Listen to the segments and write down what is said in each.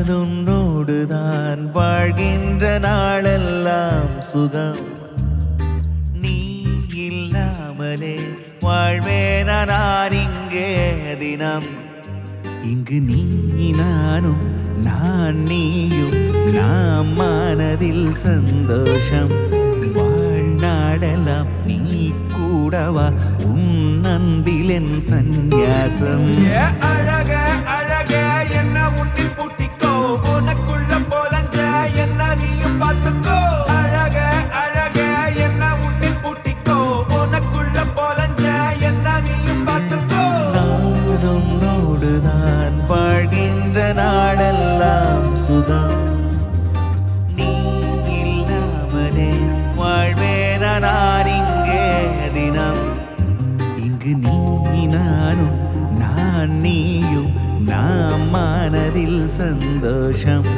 நான் உன்னோடுதான் வாழ்கின்ற நாளெல்லாம் சுகம் நீ இல்லாமலே வாழ்வேன நான் இங்கே தினம் இங்கு நீ நானும் நான் நீயும் நாம் மனதில் சந்தோஷம் வாழ்நாடெல்லாம் நீ கூடவா உன் அன்பிலென் சந்நியாசம் ஏ அழக அழக என்ன உன்னில் பூட்டிக்கோ உனக்குள்ள போலஞ்ச என்ன நீயும் பார்த்துக்கோ அழக அழக என்ன உன்னில் பூட்டிக்கோ உனக்குள்ள போலஞ்ச என்ன நீயும் பார்த்துக்கோ நான் உன்னோடுதான் வாழ்கின்ற நாளெல்லாம் சுகம் நீ இல்லாமலே வாழ்வேன நான் இங்கே தினம் இங்கு நீ நானும் நான் நீயும் நாம் மனதில் சந்தோஷம்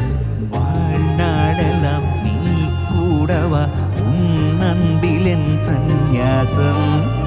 வாழ்நாடெல்லாம் நீ கூடவா உன் அன்பிலென் சந்நியாசம்